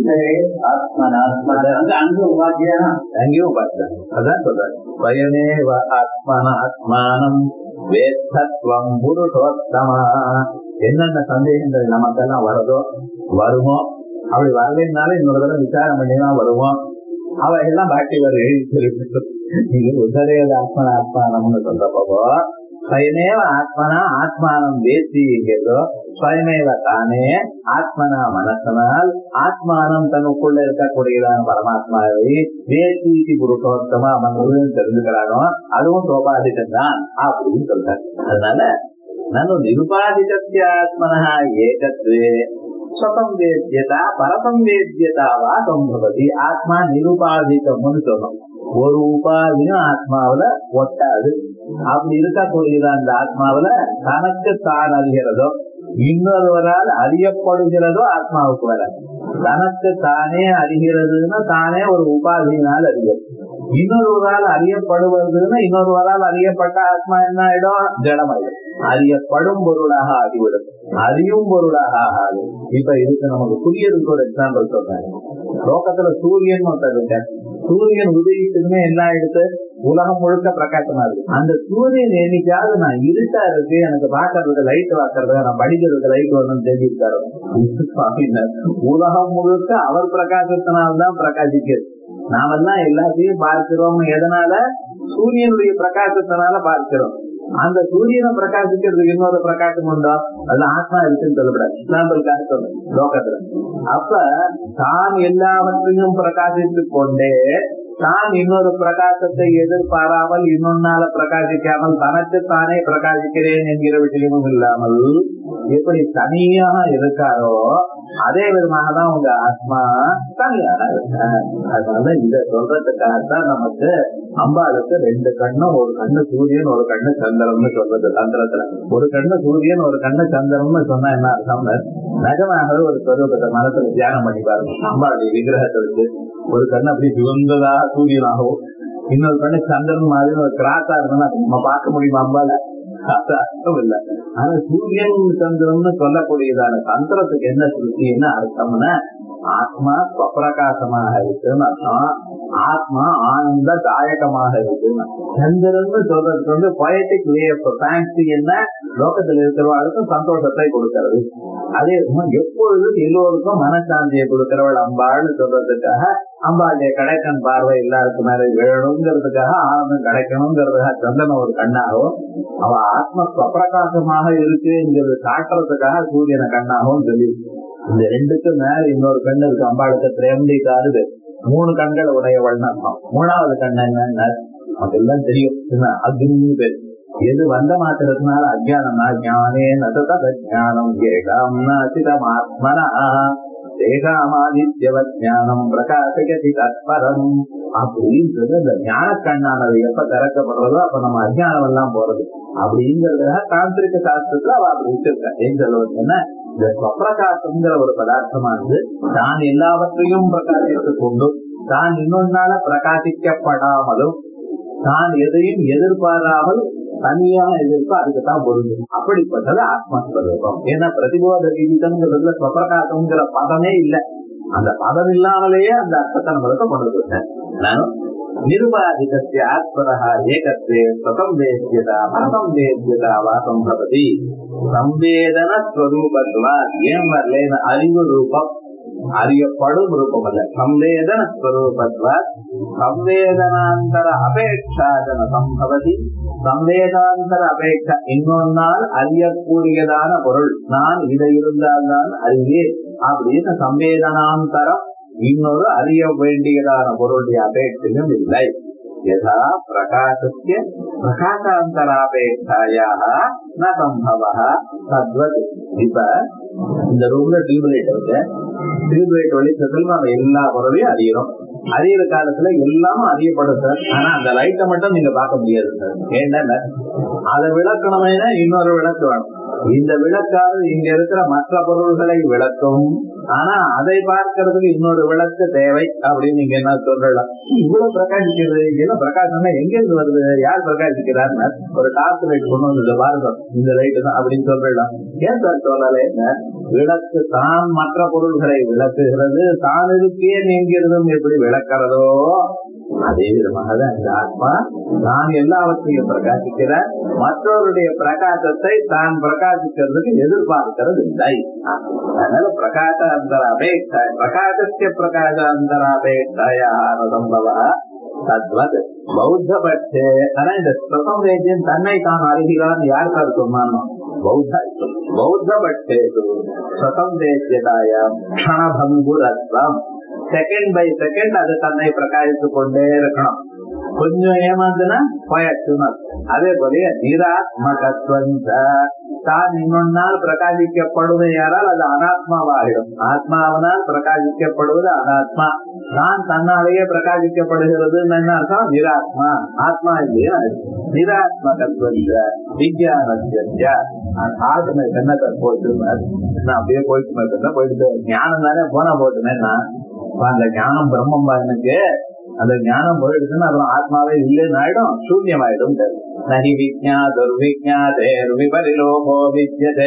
Speaker 2: அங்க உபாதியா அங்கேயும் பார்த்தேன் அதான் சொல்றேன் பயமேவ ஆத்மன ஆத்மானம் வேத்தத்வம் புருஷோத்தமா என்னென்ன சந்தேகங்கள் நமக்கெல்லாம் வருதோ வருமோ அப்படி வரலைன்னாலும் இன்னொரு தடவை விசாரம் பண்ணிதான் வருவோம் அவையெல்லாம் பாட்டிவர் எழுதி உதரையது ஆத்மன ஆத்மானம்னு சொல்றப்போ ஸ்வயமேவ ஆத்மனா ஆத்மானம் வேசிங்கிறதோ ஸ்வயமேவ தானே ஆத்மனா மனசனால் ஆத்மானம் தனக்குள்ள இருக்கக்கூடியதான பரமாத்மாவை வேசி புருஷோத்தமா அவன் தெரிஞ்சுக்கிறானோ அதுவும் சோபாதிகம் தான் அப்படின்னு சொல்றாரு அதனால நனு நிருபாதித்யாத்மனா ஏகத்வே ஸ்வசம்வேத்யதா பரசம்வேத்யதாவா சம்பவதி ஆத்மா நிருபாதிகம்னு சொல்லணும் ஒரு உபாதியும் ஆத்மாவில ஒட்டாது அப்படி இருக்கக்கூடியது அந்த ஆத்மாவில தனக்கு தான் அறிகிறதோ இன்னொருவரால் அறியப்படுகிறதோ ஆத்மாவுக்கு வர தனக்கு தானே அறிகிறதுன்னா தானே ஒரு உபாதியினால் அறிகிறது இன்னொருவரால் அறியப்படுவதுன்னா இன்னொருவரால் அறியப்பட்ட ஆத்மா என்ன ஆயிடும் ஜடமாயிடும் அறியப்படும் பொருளாக ஆகிவிடும் அறியும் பொருளாக ஆகாது இப்ப இதுக்கு நமக்கு புரியறதுக்கு ஒரு எக்ஸாம்பிள் சொல்றாங்க லோகத்துல சூரியன் ஒருத்தர் இருக்க சூரியன் உதவிக்குமே என்ன ஆயிடுத்து உலகம் முழுக்க பிரகாசமா இருக்கு அந்த சூரியன் என்னைக்காவது நான் இருட்டா இருக்கு எனக்கு பாக்குறதுக்கு லைட் பாக்குறதுக்கு நான் படிக்கிறதுக்கு லைட் வரணும்னு தெரிஞ்சிருக்காரு உலகம் முழுக்க அவர் பிரகாசத்தினால்தான் பிரகாசிக்கிறது நாமெல்லாம் எல்லாத்தையும் பார்க்கிறோம் எதனால சூரியனுடைய பிரகாசத்தினால பார்க்கிறோம் அந்த சூரியனை பிரகாசிக்கிறதுக்கு இன்னொரு பிரகாசம் உண்டோ அது ஆத்மா இருக்குன்னு சொல்லக்கூடாது எக்ஸாம்பிளுக்காக சொல்றேன் லோகத்துல அப்ப தான் எல்லாவற்றையும் பிரகாசித்துக் கொண்டே தான் இன்னொரு பிரகாசத்தை எதிர்பாராமல் இன்னொன்னால பிரகாசிக்காமல் தனக்கு தானே பிரகாசிக்கிறேன் என்கிற விஷயமும் இல்லாமல் எப்படி தனியாக இருக்காரோ அதே விதமாக தான் உங்க ஆத்மா தனியாக இருக்கார் அதனால இத சொல்றதுக்காகத்தான் நமக்கு அம்பாளுக்கு ரெண்டு கண்ணும் ஒரு கண்ணு சூரியன் ஒரு கண்ணு சந்திரம்னு சொல்றது தந்திரத்துல ஒரு கண்ணு சூரியன் ஒரு கண்ணு சந்திரம்னு சொன்னா என்ன அர்த்தம் நிஜமாகவே ஒரு சொரூபத்தை மனசுல தியானம் பண்ணி பாருங்க அம்பாளுடைய விக்கிரகத்தை வச்சு ஒரு கண்ணு அப்படி சிவந்ததாக சூரியனாகவும் இன்னொரு கண்ணு சந்திரன் மாதிரி ஒரு கிராஸா இருந்தா நம்ம பார்க்க முடியுமா அம்பால அது அர்த்தம் இல்ல ஆனா சூரியன் சந்திரன் சொல்லக்கூடியதான தந்திரத்துக்கு என்ன சுருத்தி என்ன அர்த்தம்னா ஆத்மா ஸ்வப்பிரகாசமாக இருக்குன்னு அர்த்தம் ஆத்மா ஆனந்த தாயகமாக இருக்குன்னு சந்திரன் சொல்றதுக்கு வந்து பொயட்டிக் வே ஃபேன்சி என்ன லோகத்தில் இருக்கிறவர்களுக்கும் சந்தோஷத்தை கொடுக்கிறது அதே எப்பொழுதும் எல்லோருக்கும் மனசாந்தியை கொடுக்கிறவள் அம்பாள்னு சொல்றதுக்காக அம்பாளுடைய கடைக்கண் பார்வை எல்லாருக்கும் மேல விழணுங்கிறதுக்காக ஆனந்தம் கிடைக்கணுங்கிறதுக்காக சந்தன ஒரு கண்ணாகவும் அவ ஆத்ம ஸ்வப்பிரகாசமாக இருக்குங்கிறது காட்டுறதுக்காக சூரியனை கண்ணாகவும் சொல்லி இந்த ரெண்டுக்கும் மேல இன்னொரு கண்ணு இருக்கு அம்பாளுக்கு திரேம்பி காருது மூணு கண்கள் உடையவள்னு அர்த்தம் மூணாவது கண் என்ன அதெல்லாம் தெரியும் அக்னி பேர் எது வந்த மாத்திரத்தினால அஜானம்னா ஜானே நதத ஜானம் ஏகாம் நாசிதமாத்மனா தேகாமாதித்யவத் ஞானம் பிரகாசகதி தத்பரம் அப்படின்றது இந்த ஞான கண்ணானது எப்ப திறக்கப்படுறதோ அப்ப நம்ம அஜானம் எல்லாம் போறது அப்படிங்கறதுக்காக தாந்திரிக சாஸ்திரத்துல அவ அப்படி வச்சிருக்கா ஏன் சொல்லுவதுன்னா இந்த ஸ்வப்பிரகாசம்ங்கிற ஒரு பதார்த்தமானது தான் எல்லாவற்றையும் பிரகாசித்துக் கொண்டு தான் இன்னொன்னால பிரகாசிக்கப்படாமலும் தான் எதையும் எதிர்பாராமல் தனியா எது இருக்கோ அதுக்கு தான் பொருந்தும் அப்படிப்பட்டது ஆத்மஸ்வரூபம் ஏன்னா பிரதிபோத கீதம்ங்கிறதுல ஸ்வப்பிரகாசம்ங்கிற பதமே இல்லை அந்த பதம் இல்லாமலேயே அந்த அர்த்தத்தை நம்மளுக்கு கொண்டு வந்துருக்கேன் நானும் நிருபாதிகஸ்ய ஆத்மனः ஏகத்வே ஸ்வசம்வேத்யதா அசம்வேத்யதா வாசம் பவதி சம்வேதன ஸ்வரூபத்வா ஏன் வரலேன்னு அறிவு ரூபம் அறியப்படும் ரூபம் அல்ல சம்வேதன ஸ்வரூபத்வ சம்வேதனாந்தர அபேட்சாதன சம்பவதி சம்வேதாந்தர அபேட்சா இன்னொன்னால் அறியக்கூடியதான பொருள் நான் இதை இருந்தால் தான் அறிவேன் அப்படின்னு சம்வேதனாந்தரம் இன்னொரு அறிய வேண்டியதான பொருளுடைய அபேட்சையும் இல்லை யதா பிரகாசஸ்ய பிரகாசாந்தராபேட்சாயாக ந சம்பவ தத்வத் இப்ப இந்த ரூம்ல டியூப்லைட் இருக்கு டியூப்லைட் வெளிச்சத்தில் நம்ம எல்லா பொருளையும் அறியறோம் அறியிற காலத்துல எல்லாமும் அறியப்படும் சார் ஆனா அந்த லைட்டை மட்டும் நீங்க பார்க்க முடியாது சார் ஏன்னா அதை விளக்கணும்னா இன்னொரு விளக்கு வேணும் இந்த விளக்காவது இங்க இருக்கிற மற்ற பொருள்களை விளக்கும் ஆனா அதை பார்க்கறதுக்கு இன்னொரு விளக்கு தேவை அப்படின்னு நீங்க என்ன சொல்லலாம் இவ்வளவு பிரகாசிக்கிறது என்ன பிரகாசம்னா எங்க இருந்து வருது யார் பிரகாசிக்கிறார்னு ஒரு டார்ச் லைட் கொண்டு வந்து பாருங்க இந்த லைட் தான் அப்படின்னு சொல்லலாம் ஏன் சார் சொல்லல விளக்கு தான் மற்ற பொருள்களை விளக்குகிறது தான் இருக்கே நீங்கிறதும் எப்படி விளக்கிறதோ அதே விதமாக தான் இந்த ஆத்மா நான் எல்லாவற்றையும் பிரகாசிக்கிறேன் மற்றவருடைய பிரகாசத்தை தான் பிரகாசிக்கிறதுக்கு எதிர்பார்க்கிறது இல்லை அதனால பிரகாசாந்தர அபேட்சா பிரகாசத்திய பிரகாசாந்தர அபேட்சாயா சம்பவ தத்வத் பௌத்த பட்சே ஆனா இந்த ஸ்வசம் வேத்தியம் தன்னை தான் அறிகிறான் யார் சார் சொன்னானோ பௌத்த பௌத்த பட்சே ஸ்வசம் வேத்தியதாய க்ஷணபங்குரத்வம் செகண்ட் பை செகண்ட் அது தன்னை பிரகாசித்துக் கொண்டே இருக்கணும் கொஞ்சம் ஏமாந்துனா போயாச்சுன்னு அதே போல நிராத்மகத்துவம் தான் இன்னொன்னால் பிரகாசிக்கப்படுவது யாரால் அது அனாத்மாவாகிடும் ஆத்மாவனால் பிரகாசிக்கப்படுவது அனாத்மா நான் தன்னாலேயே பிரகாசிக்கப்படுகிறது என்ன அர்த்தம் நிராத்மா ஆத்மா இல்லையா நிராத்மகத்துவம் விஜயானத்திய ஆத்ம என்னத்தை போட்டு நான் அப்படியே போயிட்டு போயிட்டு ஞானம் தானே போனா போட்டுனேன்னா அந்த ஞானம் பிரம்மம் எனக்கு அந்த ஞானம் போயிடுச்சுன்னா அப்புறம் ஆத்மாவே இல்லைன்னு ஆயிடும் சூன்யம் ஆயிடும் நகி விஜா துர்விஜாதேர் விபரிலோகோ விஜயதே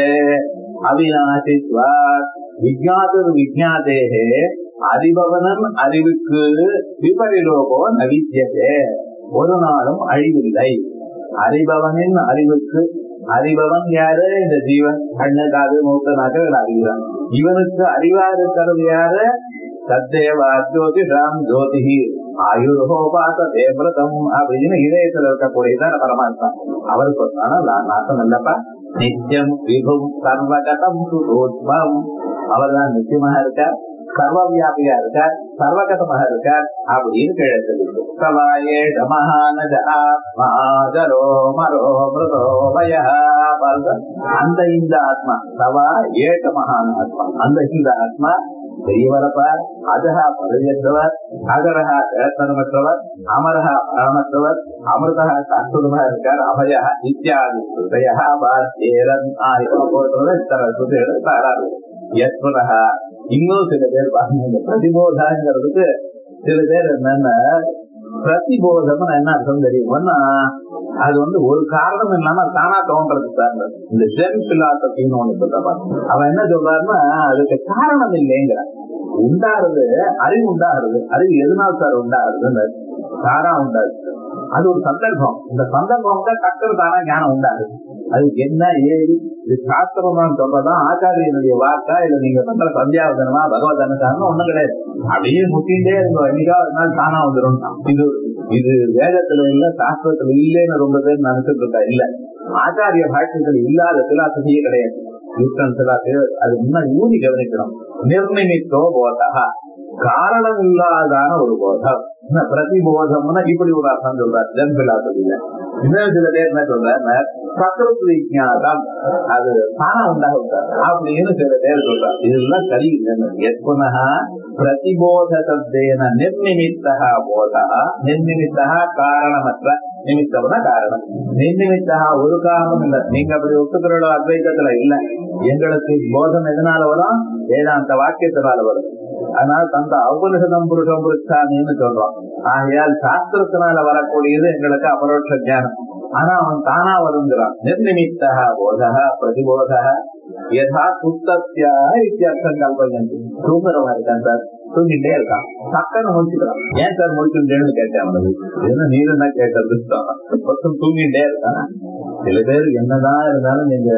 Speaker 2: அவிநாசித்வா விஜாதுர் விஜாதேகே அறிபவனன் அறிவுக்கு விபரிலோகோ நவித்தியதே ஒரு நாளும் அழிவில்லை அறிபவனின் அறிவுக்கு அறிபவன் யாரு இந்த ஜீவன் கண்ணு காது மூத்த நாக்கள் அறிகிறான் இவனுக்கு அறிவா இருக்கிறது யாரு சத்தேவா ஜோதிஷாம் ஜோதிஹி ஆயுர்ஹோபாச தேவிரதம் அப்படின்னு இதயத்துல இருக்கக்கூடியதான் பரமாத்மா அவர் சொன்னாலும் நாசம் இல்லப்பா நித்தியம் விபும் சர்வகதம் சுதோத்மம் அவர் தான் நிச்சயமாக இருக்கார் சர்வ வியாபியா இருக்கார் சர்வகதமாக இருக்கார் அப்படின்னு கிழக்கு சவாயே மகானஜ ஆத்மா ஜரோ மரோ மிருதோ வய அந்த இந்த ஆத்மா சவா ஏக மகான் ஆத்மா அந்த இந்த ஆத்மா பெரியவரப்பா அதஹா பதவியற்றவர் அகரஹா கிழத்தனமற்றவர் அமரஹா பராமற்றவர் அமிர்தா சாஸ்வதமா இருக்கார் அபயா இத்தியாதி ஹிருதயா பாரேரன் இத்தனை சுதைகள் தாராரு யத்வரஹா இன்னும் சில பேர் பாருங்க இந்த பிரதிபோதாங்கிறதுக்கு சில பேர் என்னன்னா பிரதிபோதம் என்ன அர்த்தம் தெரியும்னா அது வந்து ஒரு காரணம் இல்லாம தானா தோன்றது சார் இந்த ஜென் பிலாசபின்னு ஒண்ணு சொல்றப்பா அவன் என்ன சொல்றாருன்னா அதுக்கு காரணம் இல்லைங்கிறான் உண்டாருது அறிவு உண்டாகிறது அறிவு எதனால் சார் உண்டாகுதுன்னு தாரா உண்டாகுது அது ஒரு சந்தர்ப்பம் இந்த சந்தர்ப்பம் தான் டக்குனு தானா ஞானம் உண்டாகுது அதுக்கு என்ன ஏது இது சாஸ்திரம் தான் சொல்றதான் ஆச்சாரியனுடைய வார்த்தா இல்ல நீங்க பண்ற சந்தியாவதனமா பகவத் அனுசாரம் ஒண்ணும் கிடையாது அப்படியே முட்டிகிட்டே இருந்தோம் என்னைக்கா ஒரு நாள் தானா வந்துடும் இது இது வேதத்துல இல்ல சாஸ்திரத்துல இல்லைன்னு ரொம்ப பேர் நினைச்சிட்டு இருக்கா இல்ல ஆச்சாரிய பாஷ்யத்தில் இல்லாத பிலாசபியே கிடையாது யுத்தம் பிலாசபி அது முன்னாடி ஊதி கவனிக்கணும் நிர்ணயித்தோ போதா காரணம் இல்லாதான ஒரு போதம் பிரதிபோதம்னா இப்படி ஒரு அர்த்தம் சொல்றாரு ஜென் பிலாசபியில இன்னும் சில பேர் என்ன சொல்றாரு சத்ருத் விஜாதம் அது தானா உண்டாக அப்படின்னு சில பேர் சொல்றாரு இதெல்லாம் சரி எத்புனः பிரதிபோதத்தேன நிர்நிமித்தா போதா நிர்நிமித்தா காரணமற்ற நிமித்தம்னா காரணம் நிர்நிமித்தா ஒரு காரணம் இல்ல நீங்க அப்படி ஒத்துக்கிறோட அத்வைத்தத்துல இல்ல எங்களுக்கு போதம் எதனால வரும் வேதாந்த வாக்கியத்தினால வரும் அதனால தந்த அவுபனிஷதம் புருஷம் புருஷாமின்னு சொல்றோம் ஆகையால் சாஸ்திரத்தினால வரக்கூடியது எங்களுக்கு அபரோட்ச ஞானம் ஆனா அவன் தானா வருங்கிறான் நிர்நிமித்தா போதக பிரதிபோத யதா சுத்தத்தியா வித்தியாசம் கல்பயந்தி தூங்குறவன் இருக்கான் சார் தூங்கிட்டே இருக்கான் டக்குன்னு முடிச்சுக்கிறான் ஏன் சார் முடிச்சுட்டேன்னு கேட்டேன் அவனுக்கு என்ன நீர் என்ன கேட்கறது ஒருத்தன் தூங்கிட்டே இருக்கான் சில பேர் என்னதான் இருந்தாலும் நீங்க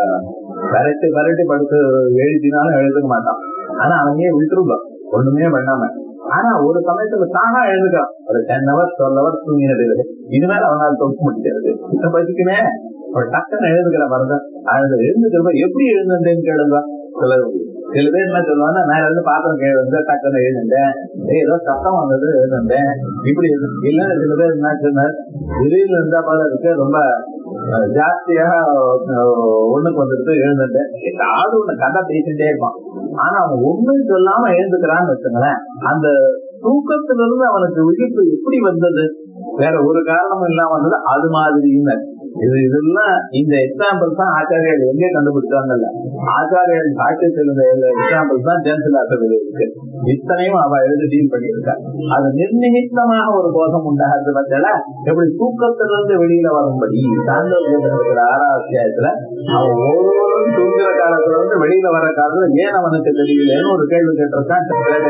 Speaker 2: கரெக்ட் கரெக்ட் படுத்து எழுதினாலும் எழுதுக்க மாட்டான் ஆனா அவனையே விட்டுருப்பான் ஒண்ணுமே பண்ணாம ஆனா ஒரு சமயத்துல தானா எழுதுக்கிறான் ஒரு டென் ஹவர்ஸ் டுவெல் ஹவர்ஸ் தூங்கினது இனிமேல் அவனால் தூங்க முடியாது இந்த பசிக்குமே ஒரு டக்குன்னு எழுதுக்கிற பாருங்க அது எழுந்துக்கிறப்ப எப்படி எழுந்தேன்னு கேளுங்க சில சில பேர் என்ன சொல்லுவாங்க மேல இருந்து பாத்திரம் கீழே வந்து டக்குன்னு எழுதுட்டேன் ஏதோ சத்தம் வந்தது எழுதுட்டேன் இப்படி இல்ல சில பேர் என்ன சொன்னார் திடீர்னு இருந்தா போல இருக்கு ரொம்ப ஜாஸ்தியாக ஒண்ணுக்கு வந்துட்டு எழுந்துட்டேன் ஏதாவது ஒண்ணு கதை பேசிட்டே இருப்பான் ஆனா அவன் ஒண்ணும் சொல்லாம எழுந்துக்கிறான்னு வச்சுங்களேன் அந்த தூக்கத்துல இருந்து அவனுக்கு விழிப்பு எப்படி வந்தது வேற ஒரு காரணமும் இல்லாம வந்தது அது மாதிரின்னு இது இதெல்லாம் இந்த எக்ஸாம்பிள் தான் ஆச்சாரியர்கள் எங்கே கண்டுபிடிச்சாங்கல்ல ஆச்சாரியர்கள் காட்டி செல்லுந்த எக்ஸாம்பிள் தான் ஜென்சிலாசர் இருக்கு இத்தனையும் அவ எழுதி டீல் பண்ணியிருக்கா அது நிர்நிமித்தமாக ஒரு கோஷம் உண்டாகிறது பட்சல எப்படி தூக்கத்திலிருந்து வெளியில வரும்படி சாந்தோக்கிய ஆறாவது அத்தியாயத்துல அவன் ஒவ்வொருவரும் தூங்குற காலத்துல இருந்து வெளியில வர காலத்துல ஏன் அவனுக்கு தெரியலன்னு ஒரு கேள்வி கேட்டிருக்கான்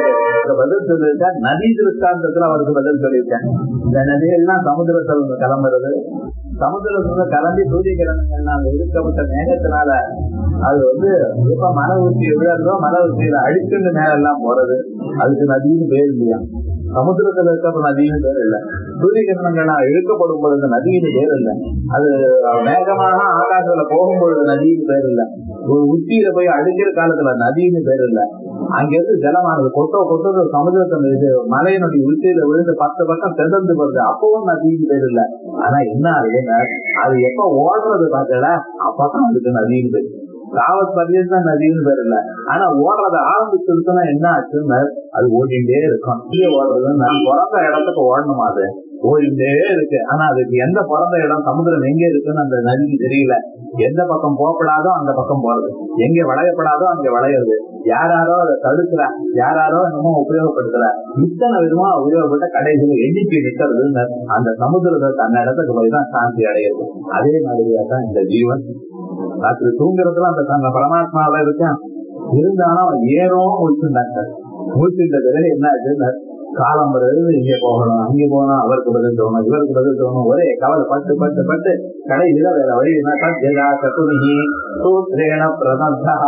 Speaker 2: பதில் சொல்லியிருக்கான் நதி திருஷ்டாந்தத்துல அவருக்கு பதில் சொல்லியிருக்காங்க இந்த நதிகள்லாம் சமுதிரத்துல கிளம்புறது சமுதிரத்துல கலந்து சூரிய கிரணங்கள்லாம் அங்க இருக்கப்பட்ட மேகத்தினால அது வந்து எப்ப மலை உச்சி விழறதோ மலை உச்சியில அடிச்சுட்டு மேல எல்லாம் போறது அதுக்கு நதின்னு பேர் இல்லையா சமுத்திரத்துல இருக்க நதின்னு பேர் இல்ல சூரிய கிரணங்கள்லாம் இழுக்கப்படும் பொழுது நதின்னு பேர் இல்ல அது வேகமாக ஆகாசத்துல போகும் பொழுது நதின்னு பேர் இல்ல ஒரு உச்சியில போய் அடிக்கிற காலத்துல நதின்னு பேர் இல்ல அங்கிருந்து ஜலமானது கொட்டோ கொட்டோ சமுதிரத்தில் இது மலையினுடைய உச்சியில விழுந்து பத்து பக்கம் செதந்து வருது அப்பவும் நதின்னு பேர் இல்ல ஆனா என்ன ஆகுதுன்னா அது எப்ப ஓடுறது பார்த்தல அப்பதான் அதுக்கு நதின்னு பேர் ராவத் பர்யன் தான் நதின்னு பேர் இல்ல ஆனா ஓடுறத ஆரம்பிச்சிருச்சுன்னா என்ன ஆச்சுன்னு அது ஓடிண்டே இருக்கும் இங்கே ஓடுறது நான் பிறந்த இடத்துக்கு ஓடணுமா அது ஓடிண்டே இருக்கு ஆனா அதுக்கு எந்த பிறந்த இடம் சமுதிரம் எங்க இருக்குன்னு அந்த நதிக்கு தெரியல எந்த பக்கம் போகப்படாதோ அந்த பக்கம் போறது எங்க வளையப்படாதோ அங்க வளையிறது யாராரோ அதை தடுக்கிறா யாராரோ என்னமோ உபயோகப்படுத்துற இத்தனை விதமா உபயோகப்பட்ட கடைசியில எண்ணிக்கை நிற்கிறதுன்னு அந்த சமுதிரத்தை தன்ன இடத்துக்கு போய் தான் சாந்தி அடையிறது அதே மாதிரியா தான் இந்த ஜீவன் ராத்திரி தூங்குறதுல அந்த தன்னை பரமாத்மாவில இருக்கான் இருந்தாலும் அவன் ஏறும் முடிச்சுட்டாங்க முடிச்சுட்ட பிறகு என்ன ஆச்சுன்னு காலம் வருது இங்க போகணும் அங்க போகணும் அவருக்கு பதில் தோணும் இவருக்கு பதில் தோணும் ஒரே கவலை பட்டு பட்டு பட்டு கடைசியில வேற வழி என்ன கட்டுனிகி சூத்ரேண பிரதந்தா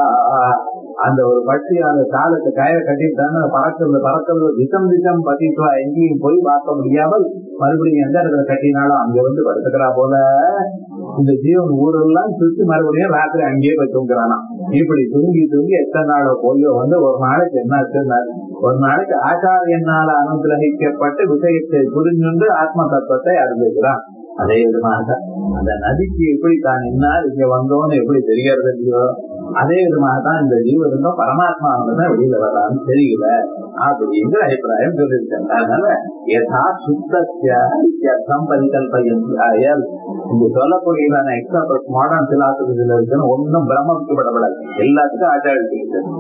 Speaker 2: அந்த ஒரு பட்சி அந்த காலுக்கு கயிறை கட்டிட்டாங்க பறக்கிறது பறக்கிறது திசம் திசம் பதிட்டுவா எங்கேயும் போய் பார்க்க முடியாமல் மறுபடியும் எந்த இடத்துல கட்டினாலும் அங்க வந்து படுத்துக்கிறா போல இந்த ஜீவன் ஊரெல்லாம் சுத்தி மறுபடியும் ராத்திரி அங்கேயே போய் தூங்குறானா இப்படி தூங்கி தூங்கி எத்தனை நாளோ போயோ வந்து ஒரு நாளைக்கு என்ன ஆச்சுன்னாரு ஒரு நாளைக்கு ஆச்சாரியனால அனுகிரகிக்கப்பட்டு விஷயத்தை புரிஞ்சுண்டு ஆத்ம தத்துவத்தை அறிஞ்சுக்கிறான் அதே விதமாக அந்த நதிக்கு எப்படி தான் நின்னார் இங்க வந்தோன்னு எப்படி தெரியறது இல்லையோ அதே விதமாக தான் இந்த ஜீவனுக்கும் பரமாத்மா தான் வெளியில வர்றான்னு தெரியல அப்படிங்கிற அபிப்பிராயம் சொல்லியிருக்காங்க அதனால யதா சுத்தம் பரிகல்பயன் இங்க சொல்லக்கூடியதான எக்ஸ்ட்ரா மாடர்ன் பிலாசபில இருக்குன்னு ஒன்னும் பிரம்மத்துப்படப்படாது எல்லாத்துக்கும் ஆச்சாரியம்